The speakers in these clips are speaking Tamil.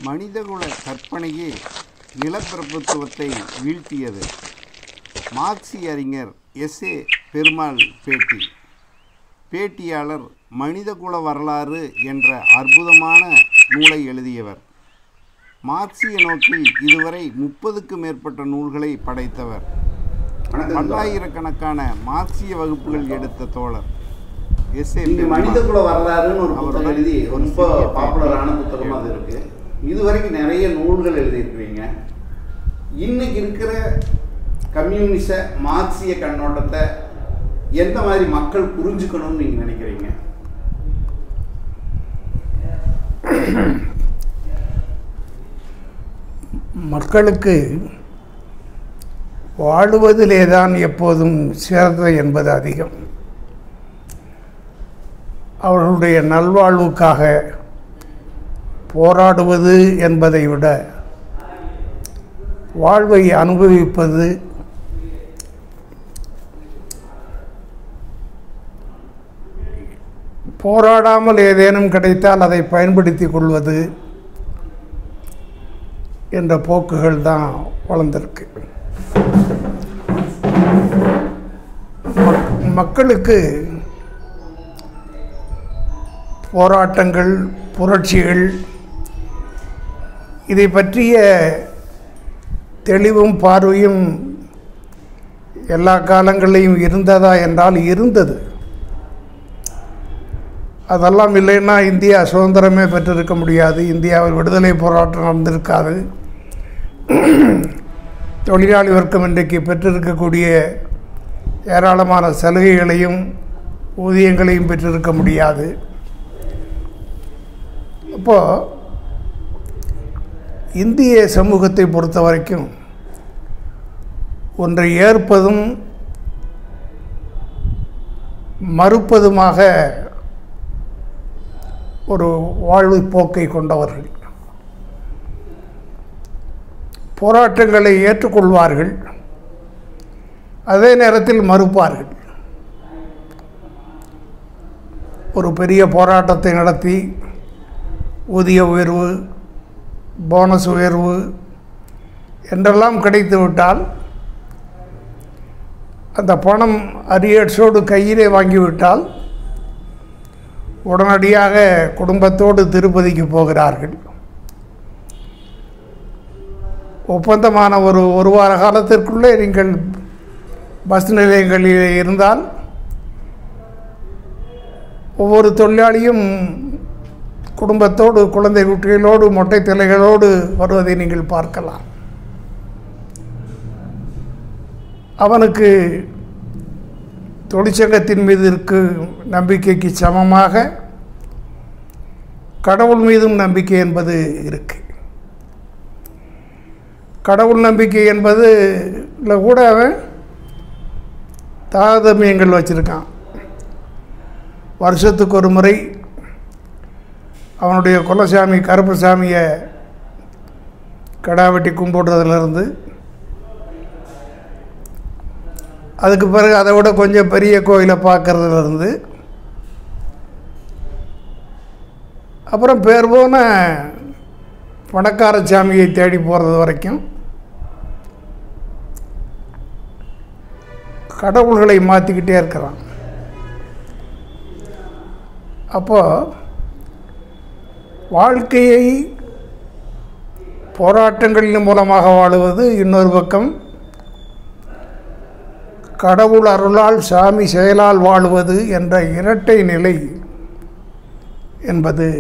மனிதகுல கற்பனையே நிலப்பிரபுத்துவத்தை வீழ்த்தியது மார்க்சிய அறிஞர் எஸ் ஏ பெருமாள் பேட்டி பேட்டியாளர் மனிதகுல வரலாறு என்ற அற்புதமான நூலை எழுதியவர் மார்க்சிய நோக்கில் இதுவரை முப்பதுக்கும் மேற்பட்ட நூல்களை படைத்தவர் பல்லாயிரக்கணக்கான மார்க்சிய வகுப்புகள் எடுத்த தோழர் எஸ் ஏ நீங்க மனிதகுல வரலாறுன்னு ஒரு புத்தகம் அவருடன் எழுதி ஒரு ரொம்ப சிறிய பாப்புலரான பேட்டி. புத்தகமா அது இருக்கு இதுவரைக்கும் நிறைய நூல்கள் எழுதியிருக்கிறீங்க இன்னைக்கு இருக்கிற கம்யூனிச மார்க்சிய கண்ணோட்டத்தை எந்த மாதிரி மக்கள் புரிஞ்சுக்கணும்னு நீங்க நினைக்கிறீங்க மக்களுக்கு வாழுவதிலே தான் எப்போதும் சிரத்தை என்பது அதிகம் அவர்களுடைய நல்வாழ்வுக்காக போராடுவது என்பதை விட வாழ்வை அனுபவிப்பது போராடாமல் ஏதேனும் கிடைத்தால் அதை பயன்படுத்தி கொள்வது என்ற போக்குகள் தான் வளர்ந்திருக்கு மக்- மக்களுக்கு போராட்டங்கள் புரட்சிகள் இதை பற்றிய தெளிவும் பார்வையும் எல்லா காலங்களிலும் இருந்ததா என்றால் இருந்தது அதெல்லாம் இல்லைன்னா இந்தியா சுதந்திரமே பெற்றிருக்க முடியாது இந்தியாவில் விடுதலை போராட்டம் நடந்திருக்காது தொழிலாளி வர்க்கம் இன்றைக்கு பெற்றிருக்கக்கூடிய ஏராளமான சலுகைகளையும் ஊதியங்களையும் பெற்றிருக்க முடியாது அப்போது இந்திய சமூகத்தை பொறுத்த வரைக்கும் ஒன்றை ஏற்பதும் மறுப்பதுமாக ஒரு வாழ்வு போக்கை கொண்டவர்கள் போராட்டங்களை ஏற்றுக்கொள்வார்கள் அதே நேரத்தில் மறுப்பார்கள் ஒரு பெரிய போராட்டத்தை நடத்தி ஊதிய உயர்வு போனஸ் உயர்வு என்றெல்லாம் கிடைத்துவிட்டால் அந்த பணம் அரியட்ஸோடு கையிலே வாங்கிவிட்டால் உடனடியாக குடும்பத்தோடு திருப்பதிக்கு போகிறார்கள் ஒப்பந்தமான ஒரு ஒரு வார காலத்திற்குள்ளே நீங்கள் பஸ் நிலையங்களில் இருந்தால் ஒவ்வொரு தொழிலாளியும் குடும்பத்தோடு குழந்தை குட்டிகளோடு மொட்டை தலைகளோடு வருவதை நீங்கள் பார்க்கலாம் அவனுக்கு தொழிற்சங்கத்தின் மீது இருக்கு நம்பிக்கைக்கு சமமாக கடவுள் மீதும் நம்பிக்கை என்பது இருக்கு கடவுள் நம்பிக்கை என்பது இல்லை கூட அவன் தாரதமியங்கள் வச்சுருக்கான் வருஷத்துக்கு ஒரு முறை அவனுடைய குலசாமி கருப்பசாமியை கடா வெட்டி கும்பிடுறதுலேருந்து அதுக்கு பிறகு அதை விட கொஞ்சம் பெரிய கோயிலை பார்க்கறதுலேருந்து அப்புறம் பேர் போன பணக்கார சாமியை தேடி போகிறது வரைக்கும் கடவுள்களை மாற்றிக்கிட்டே இருக்கிறான் அப்போ வாழ்க்கையை போராட்டங்களின் மூலமாக வாழுவது இன்னொரு பக்கம் கடவுள் அருளால் சாமி செயலால் வாழுவது என்ற இரட்டை நிலை என்பது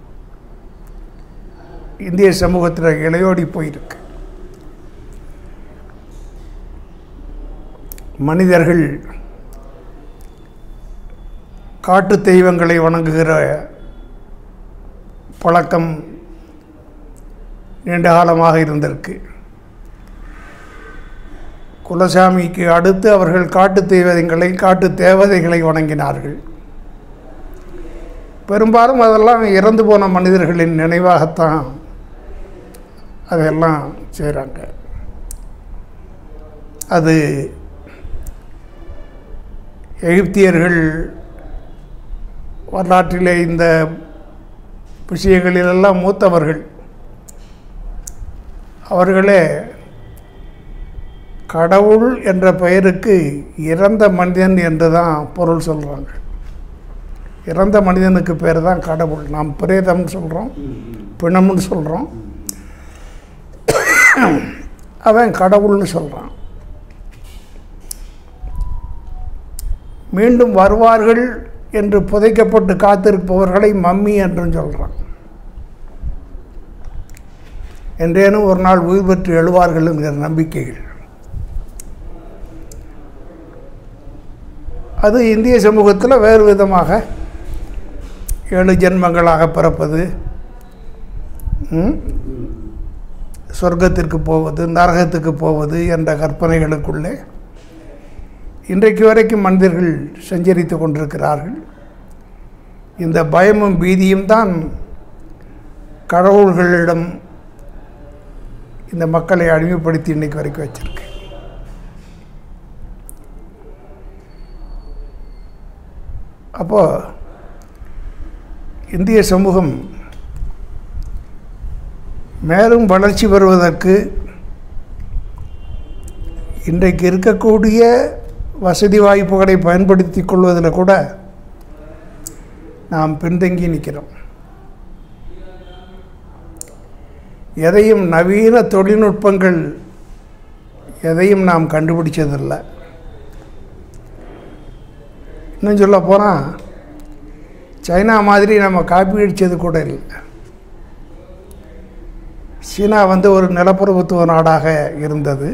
இந்திய சமூகத்தில் இளையோடி போயிருக்கு மனிதர்கள் காட்டு தெய்வங்களை வணங்குகிற பழக்கம் நீண்ட காலமாக இருந்திருக்கு குலசாமிக்கு அடுத்து அவர்கள் காட்டு தெய்வங்களை காட்டு தேவதைகளை வணங்கினார்கள் பெரும்பாலும் அதெல்லாம் இறந்து போன மனிதர்களின் நினைவாகத்தான் அதெல்லாம் செய்கிறாங்க அது எகிப்தியர்கள் வரலாற்றிலே இந்த விஷயங்களிலெல்லாம் மூத்தவர்கள் அவர்களே கடவுள் என்ற பெயருக்கு இறந்த மனிதன் என்று தான் பொருள் சொல்கிறாங்க இறந்த மனிதனுக்கு பேர் தான் கடவுள் நாம் பிரேதம்னு சொல்கிறோம் பிணம்னு சொல்கிறோம் அவன் கடவுள்னு சொல்கிறான் மீண்டும் வருவார்கள் என்று புதைக்கப்பட்டு காத்திருப்பவர்களை மம்மி என்றும் சொல்கிறான் என்றேனும் ஒரு நாள் உயிர் பெற்று எழுவார்கள் என்கிற நம்பிக்கைகள் அது இந்திய சமூகத்தில் வேறு விதமாக ஏழு ஜென்மங்களாக பிறப்பது ம், சொர்க்கத்திற்கு போவது நரகத்துக்கு போவது என்ற கற்பனைகளுக்குள்ளே இன்றைக்கு வரைக்கும் மனிதர்கள் சஞ்சரித்து கொண்டிருக்கிறார்கள் இந்த பயமும் பீதியும் தான் கடவுள்களிடம் இந்த மக்களை அடிமைப்படுத்தி இன்னைக்கு வரைக்கும் வச்சிருக்கு அப்போ இந்திய சமூகம் மேலும் வளர்ச்சி பெறுவதற்கு இன்றைக்கு இருக்கக்கூடிய வசதி வாய்ப்புகளை பயன்படுத்தி கொள்வதில் கூட நாம் பின்தங்கி நிற்கிறோம் எதையும் நவீன தொழில்நுட்பங்கள் எதையும் நாம் கண்டுபிடிச்சதில்லை இன்னும் சொல்ல போனால் சைனா மாதிரி நம்ம காப்பி அடித்தது கூட இல்லை சீனா வந்து ஒரு நிலப்பிரபுத்துவ நாடாக இருந்தது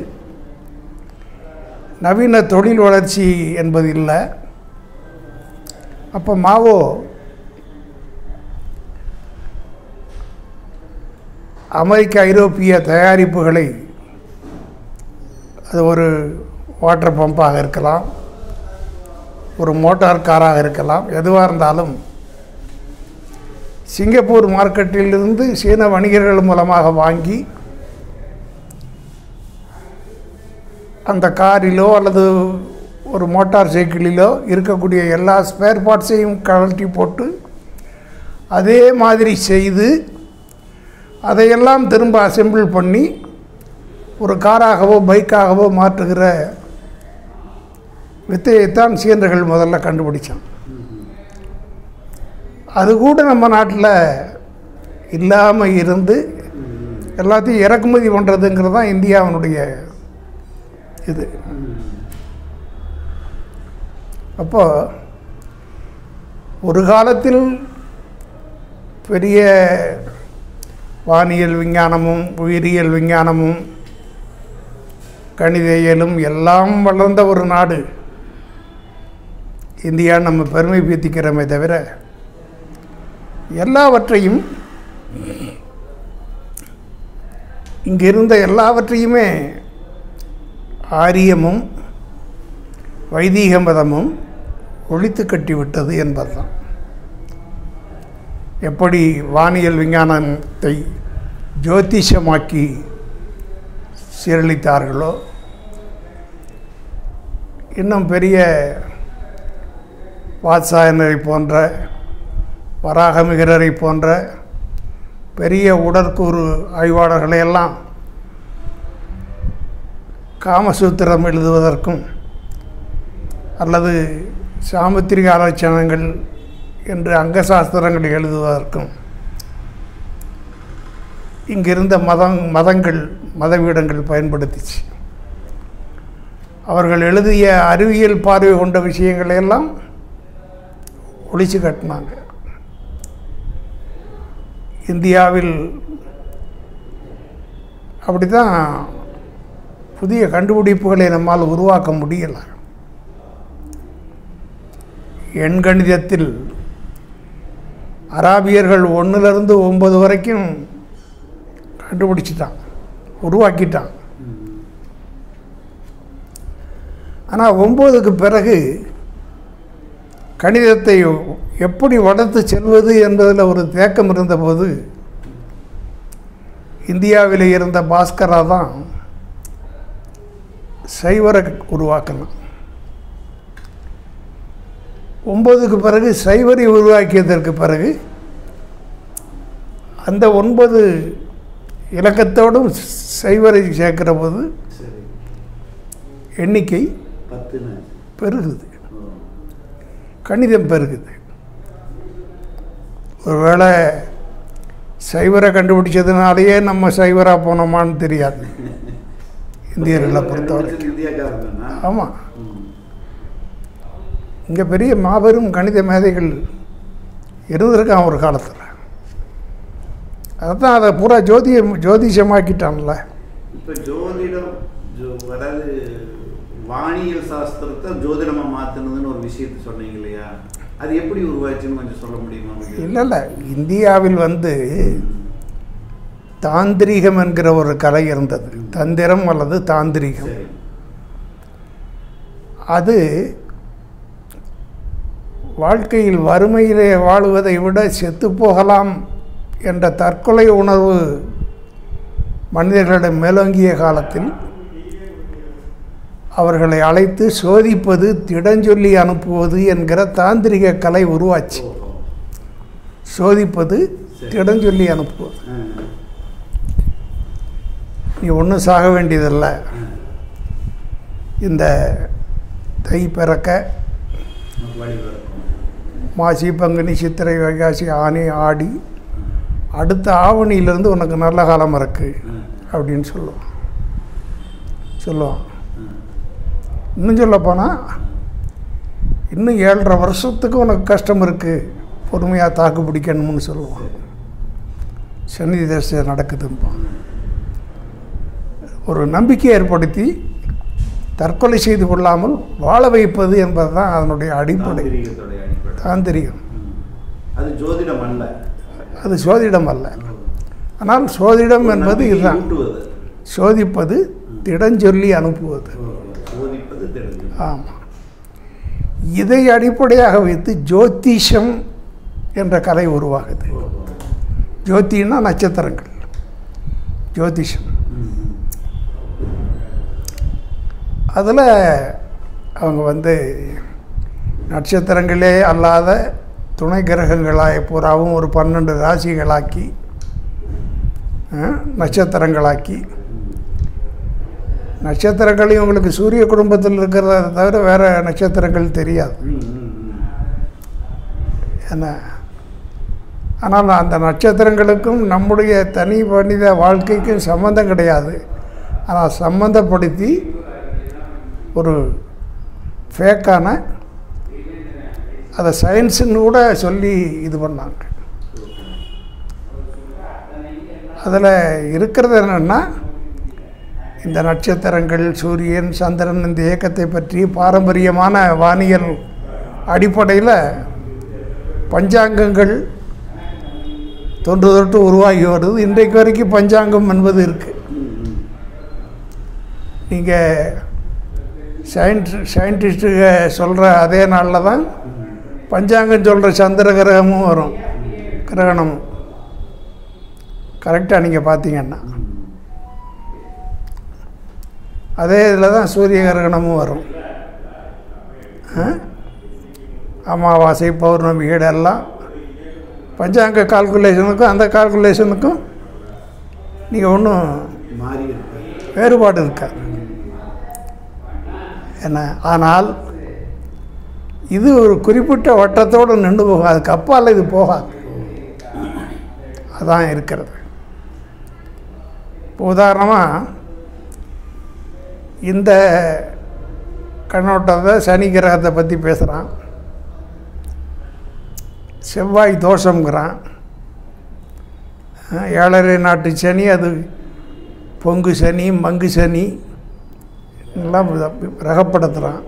நவீன தொழில் வளர்ச்சி என்பது இல்லை அப்போ மாவோ அமெரிக்க ஐரோப்பிய தயாரிப்புகளை அது ஒரு வாட்டர் பம்பாக இருக்கலாம் ஒரு மோட்டார் காராக இருக்கலாம் எதுவாக இருந்தாலும் சிங்கப்பூர் மார்க்கெட்டிலிருந்து சீன வணிகர்கள் மூலமாக வாங்கி அந்த காரிலோ அல்லது ஒரு மோட்டார் சைக்கிளிலோ இருக்கக்கூடிய எல்லா ஸ்பேர் பார்ட்ஸையும் கழட்டி போட்டு அதே மாதிரி செய்து அதையெல்லாம் திரும்ப அசெம்பிள் பண்ணி ஒரு காராகவோ பைக்காகவோ மாற்றுகிற வித்தையைத்தான் சீனர்கள் முதல்ல கண்டுபிடிச்சான் அது கூட நம்ம நாட்டில் இல்லாமல் இருந்து எல்லாத்தையும் இறக்குமதி பண்ணுறதுங்கிறது தான் இந்தியாவினுடைய இது அப்போ ஒரு காலத்தில் பெரிய வானியல் விஞ்ஞானமும் உயிரியல் விஞ்ஞானமும் கணித இயலும் எல்லாம் வளர்ந்த ஒரு நாடு இந்தியா நம்ம பெருமை பீத்திக்கிறோமே தவிர எல்லாவற்றையும் இங்கே இருந்த எல்லாவற்றையுமே ஆரியமும் வைதீக மதமும் ஒழித்து கட்டிவிட்டது என்பதுதான் எப்படி வானியல் விஞ்ஞானத்தை ஜோதிஷமாக்கி சீரழித்தார்களோ இன்னும் பெரிய வாத்சாயனரை போன்ற வராகமிகரரை போன்ற பெரிய உடற்கூறு ஆய்வாளர்களை எல்லாம் காமசூத்திரம் எழுதுவதற்கும் அல்லது சாமுத்திரிக ஆலோசனங்கள் என்று அங்கசாஸ்திரங்கள் எழுதுவதற்கும் இங்கிருந்த மதம் மதங்கள் மதவீடங்கள் பயன்படுத்திச்சு அவர்கள் எழுதிய அறிவியல் பார்வை கொண்ட விஷயங்களை எல்லாம் ஒழிச்சு கட்டினாங்க இந்தியாவில் அப்படி தான் புதிய கண்டுபிடிப்புகளை நம்மால் உருவாக்க முடியலை எண்கணிதத்தில் அராபியர்கள் ஒன்றுலேருந்து ஒம்பது வரைக்கும் கண்டுபிடிச்சிட்டான் உருவாக்கிட்டான் ஆனால் ஒம்போதுக்கு பிறகு கணிதத்தை எப்படி வளர்த்து செல்வது என்பதில் ஒரு தேக்கம் இருந்தபோது இந்தியாவில் இருந்த பாஸ்கரா தான் சைவரை உருவாக்கணும் ஒன்பதுக்கு பிறகு சைவரை உருவாக்கியதற்கு பிறகு அந்த ஒன்பது இலக்கத்தோடும் சைவரை சேர்க்கிற போது சரி எண்ணிக்கை பத்துன்னு பெருகுது ஓ. கணிதம் பெருகுது ஒருவேளை சைவரை கண்டுபிடிச்சதுனாலேயே நம்ம சைவராக போனோமான்னு தெரியாது இந்தியர்களை பொறுத்தவரை கண்டுபிடிச்சது இந்தியாக்காரங்க தானா? ஆமாம் ம். இங்கே பெரிய மாபெரும் கணித மேதைகள் இருந்திருக்கான் ஒரு காலத்தில் அதுதான் அதை பூரா ஜோதிய ஜோதிஷமாக்கிட்டான்ல இப்ப ஜோதிடம் ஜோ- அதாவது வானியல் சாஸ்திரத்தை ஜோதிடமா மாத்துனதுன்னு ஒரு விஷயத்தை சொன்னீங்க இல்லையா அது எப்படி உருவாச்சுன்னு கொஞ்சம் சொல்ல முடியுமா உங்களுக்கு? இல்லை இல்லை இந்தியாவில் வந்து தாந்திரீகம் என்கிற ஒரு கலை இருந்தது தந்திரம் அல்லது தாந்திரீகம் சரி அது வாழ்க்கையில் வறுமையிலே வாழுவதை விட செத்து போகலாம் என்ற தற்கொலை உணர்வு மனிதர்களிடம் மேலோங்கிய காலத்தில் அவர்களை அழைத்து சோதிப்பது திடஞ்சொல்லி அனுப்புவது என்கிற தாந்திரிக கலை உருவாச்சு ஓஹோ. சோதிப்பது திடஞ்சொல்லி அனுப்புவது ஆ, நீ ஒன்றும் சாக வேண்டியதில்ல ஆ. இந்த தை பிறக்க நமக்கு வழி பிறக்கும். மாசி பங்குனி சித்திரை வைகாசி ஆனி ஆடி அடுத்த ஆவணியிலேருந்து உனக்கு நல்ல காலம் இருக்கு ஆ, அப்படின்னு சொல்லுவான் சொல்லுவான் ஆ. இன்னும் சொல்ல போனால் இன்னும் ஏழரை வருஷத்துக்கு உனக்கு கஷ்டம் இருக்குது பொறுமையாக தாக்கு பிடிக்கணும்னு சொல்லுவான் சனி தசை நடக்குதும்பான் ஒரு நம்பிக்கை ஏற்படுத்தி தற்கொலை செய்து கொள்ளாமல் வாழ வைப்பது என்பது தான் அதனுடைய அடிப்படை தாந்திரீகத்தோடைய அடிப்படை தாந்திரிகம் ம். அது ஜோதிடம் அல்ல அது சோதிடம் அல்ல ஆனால் சோதிடம் என்பது நம்பிக்கையை இதுதான் ஊட்டுவது. சோதிப்பது திடஞ்சொல்லி அனுப்புவது ஓ, சோதிப்பது தெரிஞ்சு ஆமாம் இதை அடிப்படையாக வைத்து ஜோதிஷம் என்ற கலை உருவாகுது ஜோதினா நட்சத்திரங்கள் ஜோதிஷம் அதில் அவங்க வந்து நட்சத்திரங்களே அல்லாத துணை கிரகங்களாய் பூராவும் ஒரு பன்னெண்டு ராசிகளாக்கி அஹ், நட்சத்திரங்களாக்கி நட்சத்திரங்களையும் உங்களுக்கு சூரிய குடும்பத்தில் இருக்கிறத தவிர வேறு நட்சத்திரங்கள் தெரியாது என்ன ஆனால் அந்த நட்சத்திரங்களுக்கும் நம்முடைய தனி மனித வாழ்க்கைக்கும் சம்மந்தம் கிடையாது ஆனால் சம்மந்தப்படுத்தி ஒரு ஃபேக்கான அதை சயின்ஸுன்னு கூட சொல்லி இது பண்ணாங்க அதில் இருக்கிறது என்னென்னா இந்த நட்சத்திரங்கள் சூரியன் சந்திரன் இந்த இயக்கத்தை பற்றி பாரம்பரியமான வானியல் அடிப்படையில் பஞ்சாங்கங்கள் தொன்று தொட்டு உருவாகி வருது இன்றைக்கு வரைக்கும் பஞ்சாங்கம் என்பது இருக்குது நீங்கள் சயின்ஸ் சயின்டிஸ்ட்டுக சொல்கிற அதே நாளில் தான் பஞ்சாங்கம் சொல்கிற சந்திர கிரகமும் வரும் கிரகணமும் கரெக்டாக நீங்கள் பார்த்தீங்கன்னா அதே இதில் தான் சூரிய கிரகணமும் வரும் ஆ? அமாவாசை பௌர்ணமிகள் எல்லாம் பஞ்சாங்க கால்குலேஷனுக்கும் அந்த கால்குலேஷனுக்கும் நீங்கள் ஒன்றும் மாறி இருக்கு வேறுபாடு இருக்காது என்ன ஆனால் இது ஒரு குறிப்பிட்ட வட்டத்தோடு நின்று போகும் அதுக்கு அப்பால் இது போகாது அதான் இருக்கிறது இப்போ உதாரணமாக இந்த கண்ணோட்டத்தை சனி கிரகத்தை பற்றி பேசுகிறான் செவ்வாய் தோஷங்கிறான் அஹ் ஏழரை நாட்டு சனி அது பொங்கு சனி மங்கு சனி எல்லாம் இத- ரகப்படுத்துகிறான்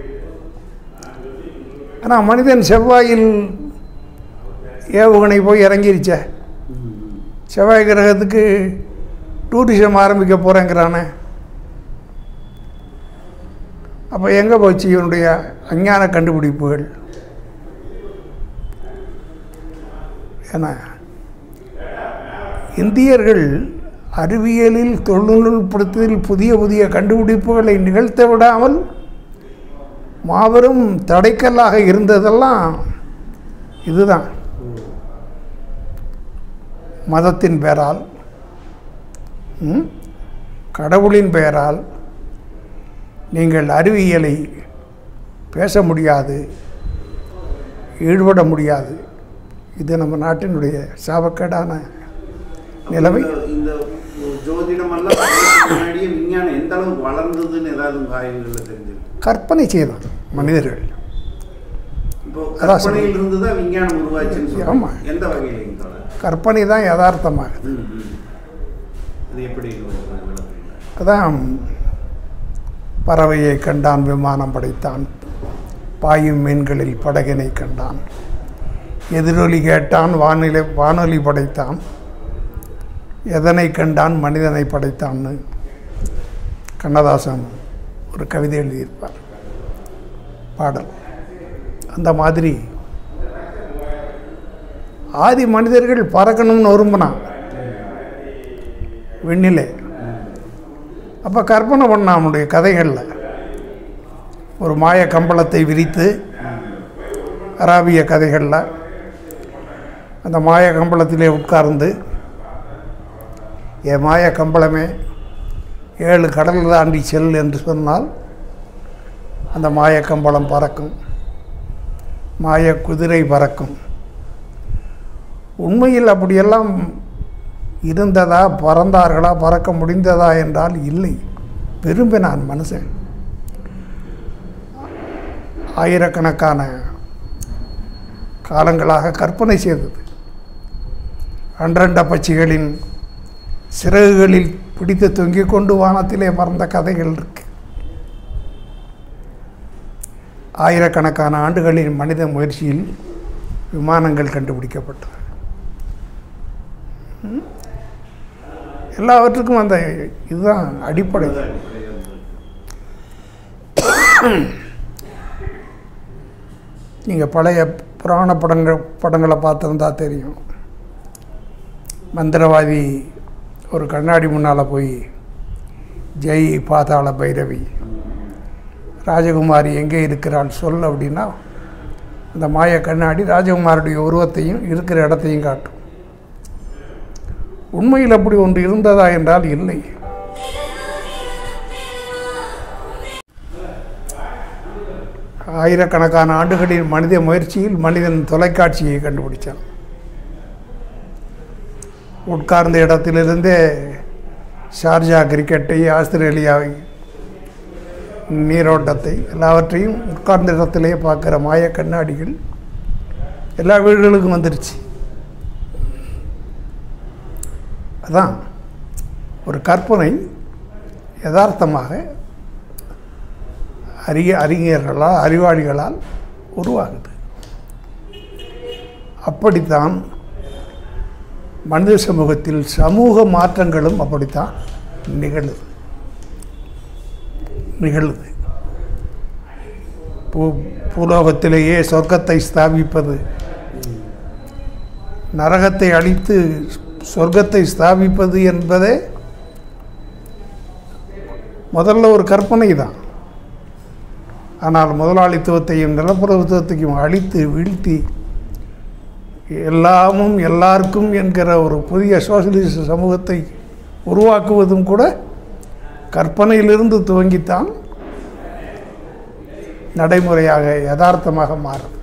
ஆனால் மனிதன் செவ்வாயில் ஏவுகணை போய் இறங்கிருச்சே செவ்வாய் கிரகத்துக்கு டூரிசம் ஆரம்பிக்க போகிறேங்கிறானே அப்போ எங்கே போச்சு இவனுடைய அஞ்ஞான கண்டுபிடிப்புகள் ஏன்னா இந்தியர்கள் அறிவியலில் தொழில்நுட்பத்தில் புதிய புதிய கண்டுபிடிப்புகளை நிகழ்த்த விடாமல் மாபெரும் தடைக்கல்லாக இருந்ததெல்லாம் இதுதான் மதத்தின் பேரால் ம்? கடவுளின் பெயரால் நீங்கள் அறிவியலை பேச முடியாது ஈடுபட முடியாது இது நம்ம நாட்டினுடைய சாபக்கேடான நிலைமை இந்த- இந்த ஜோதிடம் எல்லாம் வர்றதுக்கு முன்னாடியே விஞ்ஞானம் எந்த அளவுக்கு வளர்ந்ததுன்னு ஏதாவது உங்க ஆய்வுகள்ல தெரிஞ்சிருக்கு கற்பனை செய்தான் மனிதர்கள் இப்போ அதான் கற்பனையில் இருந்து தான் விஞ்ஞானம் உருவாச்சுன்னு சொல்றீங்க. ஆமா. எந்த வகையிலையும் தோழர்? கற்பனை தான் யதார்த்தமாகுது ம், ம். அது எப்படி விளக்குறீங்க? அதான் பறவையை கண்டான் விமானம் படைத்தான் பாயும் மீன்களில் படகினை கண்டான் எதிரொலி கேட்டான் வானிலை வானொலி படைத்தான் எதனை கண்டான் மனிதனை படைத்தான்னு கண்ணதாசன் ஒரு கவிதை எழுதியிருப்பார் பாடல் அந்த மாதிரி ஆதி மனிதர்கள் பறக்கணும்னு விரும்பினான் விண்ணிலே அப்போ கற்பனை பண்ண அவனுடைய கதைகளில் ஒரு மாய கம்பளத்தை விரித்து அராபிய கதைகளில் அந்த மாய கம்பளத்திலே உட்கார்ந்து என் மாய கம்பளமே ஏழு கடல் தாண்டி செல் என்று சொன்னால் அந்த மாய கம்பளம் பறக்கும் மாய குதிரை பறக்கும் உண்மையில் அப்படியெல்லாம் இருந்ததா பறந்தார்களா பறக்க முடிந்ததா என்றால் இல்லை விரும்பினான் மனுஷன் ஆயிரக்கணக்கான காலங்களாக கற்பனை செய்தது அன்றண்ட பட்சிகளின் சிறகுகளில் பிடித்து தொங்கிக் கொண்டு வானத்திலே பறந்த கதைகள் இருக்கு ஆயிரக்கணக்கான ஆண்டுகளின் மனித முயற்சியில் விமானங்கள் கண்டுபிடிக்கப்பட்டது ம்? எல்லாவற்றுக்கும் அந்த இதுதான் அடிப்படை நீங்கள் பழைய புராண படங்கள் படங்களை பார்த்துருந்தா தெரியும் மந்திரவாதி ஒரு கண்ணாடி முன்னால் போய் ஜெய் பாதாள பைரவி ராஜகுமாரி எங்கே இருக்கிறாள் சொல் அப்படின்னா அந்த மாய கண்ணாடி ராஜகுமாருடைய உருவத்தையும் இருக்கிற இடத்தையும் காட்டும் உண்மையில் அப்படி ஒன்று இருந்ததா என்றால் இல்லை ஆயிரக்கணக்கான ஆண்டுகளின் மனித முயற்சியில் மனிதன் தொலைக்காட்சியை கண்டுபிடிச்சான் உட்கார்ந்த இடத்திலிருந்தே ஷார்ஜா கிரிக்கெட்டை ஆஸ்திரேலியாவை நீரோட்டத்தை எல்லாவற்றையும் உட்கார்ந்த இடத்திலே பார்க்குற மாய கண்ணாடிகள் எல்லா வீடுகளுக்கும் வந்துருச்சு அதான் ஒரு கற்பனை யதார்த்தமாக அறிய அறிஞர்களால் அறிவாளிகளால் உருவாகுது அப்படித்தான் மனித சமூகத்தில் சமூக மாற்றங்களும் அப்படித்தான் நிகழுது நிகழுது பூ பூலோகத்திலேயே சொர்க்கத்தை ஸ்தாபிப்பது நரகத்தை அழித்து சொர்க்கத்தை ஸ்தாபிப்பது என்பதே முதல்ல ஒரு கற்பனை தான் ஆனால் முதலாளித்துவத்தையும் நிலப்பிரபுத்துவத்தையும் அழித்து வீழ்த்தி எல்லாமும் எல்லாருக்கும் என்கிற ஒரு புதிய சோசியலிச சமூகத்தை உருவாக்குவதும் கூட கற்பனையிலிருந்து துவங்கித்தான் நடைமுறையாக யதார்த்தமாக மாறுது